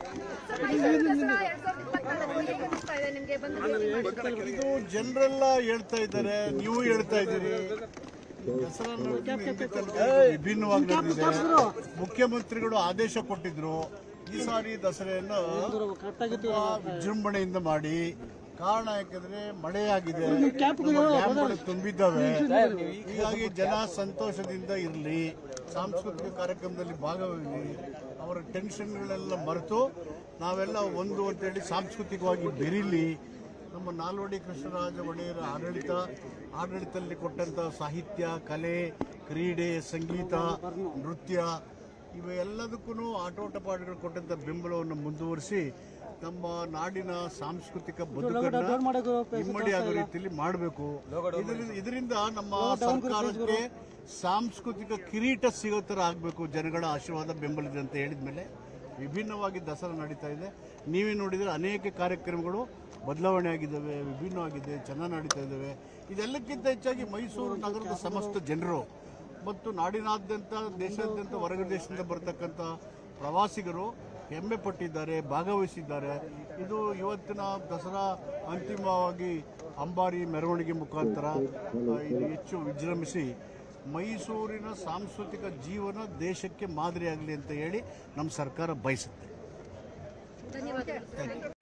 Sir, Mysuru Dasara ಎರಡ್ ಸಾವಿರದ ಇಪ್ಪತ್ನಾಲ್ಕು ಹೇಗೆ ಅನಿಸ್ತಾ ಇದೆ ನಿಮ್ಗೆ ಬಂದು ಭೇಟಿ ಮಾಡಿ? ಇದು ಜನರೆಲ್ಲ ಹೇಳ್ತಾ ಇದ್ದಾರೆ ನೀವು ಹೇಳ್ತಾ ಇದ್ದೀರಿ ದಸರಾ ನಡೆದಿದ್ದು ಹಿಂದೆ ತನಕ ವಿಭಿನ್ನವಾಗಿ ನಡೆದಿದೆ ಮುಖ್ಯಮಂತ್ರಿಗಳು ಆದೇಶ ಕೊಟ್ಟಿದ್ರು ಈ ಸಾರಿ ದಸರೆಯನ್ನು ತುಂಬಾ ವಿಜೃಂಭಣೆಯಿಂದ ಮಾಡಿ ಕಾರಣ ಯಾಕಂದ್ರೆ ಮಳೆಯಾಗಿದೆ ನಮ್ಮ ಡ್ಯಾಮ್ಗಳು ತುಂಬಿದ್ದಾವೆ ಹೀಗಾಗಿ ಜನ ಸಂತೋಷದಿಂದ ಇರಲಿ ಸಾಂಸ್ಕೃತಿಕ ಕಾರ್ಯಕ್ರಮದಲ್ಲಿ ಭಾಗವಹಿಸಿ ಅವರ ಟೆನ್ಷನ್ಗಳೆಲ್ಲ ಮರೆತು ನಾವೆಲ್ಲ ಒಂದು ಅಂತೇಳಿ ಸಾಂಸ್ಕೃತಿಕವಾಗಿ ಬೆರೀಲಿ ನಮ್ಮ ನಾಲ್ವಡಿ ಕೃಷ್ಣರಾಜ ಒಡೆಯರ ಆಡಳಿತ ಆಡಳಿತದಲ್ಲಿ ಕೊಟ್ಟಂತ ಸಾಹಿತ್ಯ ಕಲೆ ಕ್ರೀಡೆ ಸಂಗೀತ ನೃತ್ಯ ಇವೆಲ್ಲದಕ್ಕೂ ಆಟೋಟಪಾಠಗಳು ಕೊಟ್ಟಂತ ಬೆಂಬಲವನ್ನು ಮುಂದುವರಿಸಿ ನಮ್ಮ ನಾಡಿನ ಸಾಂಸ್ಕೃತಿಕ ಬದುಕನ್ನ ಇಮ್ಮಡಿ ಆಗೋ ರೀತಿಯಲ್ಲಿ ಮಾಡಬೇಕು ಇದರಿಂದ ನಮ್ಮ ಸರ್ಕಾರಕ್ಕೆ ಸಾಂಸ್ಕೃತಿಕ ಕಿರೀಟ ಸಿಗೋ ಥರ ಆಗಬೇಕು ಜನಗಳ ಆಶೀರ್ವಾದ ಬೆಂಬಲಿದೆ ಅಂತ ಹೇಳಿದ್ಮೇಲೆ ವಿಭಿನ್ನವಾಗಿ ದಸರಾ ನಡೀತಾ ಇದೆ ನೀವೇ ನೋಡಿದರೆ ಅನೇಕ ಕಾರ್ಯಕ್ರಮಗಳು ಬದಲಾವಣೆ ಆಗಿದ್ದಾವೆ ವಿಭಿನ್ನವಾಗಿದೆ ಚೆನ್ನಾಗಿ ನಡೀತಾ ಇದ್ದಾವೆ ಇದೆಲ್ಲಕ್ಕಿಂತ ಹೆಚ್ಚಾಗಿ ಮೈಸೂರು ನಗರದ ಸಮಸ್ತ ಜನರು ಮತ್ತು ನಾಡಿನಾದ್ಯಂತ ದೇಶಾದ್ಯಂತ ಹೊರಗ ದೇಶದಿಂದ ಬರ್ತಕ್ಕಂಥ ಪ್ರವಾಸಿಗರು ಹೆಮ್ಮೆ ಪಟ್ಟಿದ್ದಾರೆ ಭಾಗವಹಿಸಿದ್ದಾರೆ ಇದು ಇವತ್ತಿನ ದಸರಾ ಅಂತಿಮವಾಗಿ ಅಂಬಾರಿ ಮೆರವಣಿಗೆ ಮುಖಾಂತರ ಆ, ಇದು ಹೆಚ್ಚು ವಿಜೃಂಭಿಸಿ ಮೈಸೂರಿನ ಸಾಂಸ್ಕೃತಿಕ ಜೀವನ ದೇಶಕ್ಕೆ ಮಾದರಿಯಾಗಲಿ ಅಂತ ಹೇಳಿ ನಮ್ಮ ಸರ್ಕಾರ ಬಯಸುತ್ತೆ ಧನ್ಯವಾದಗಳು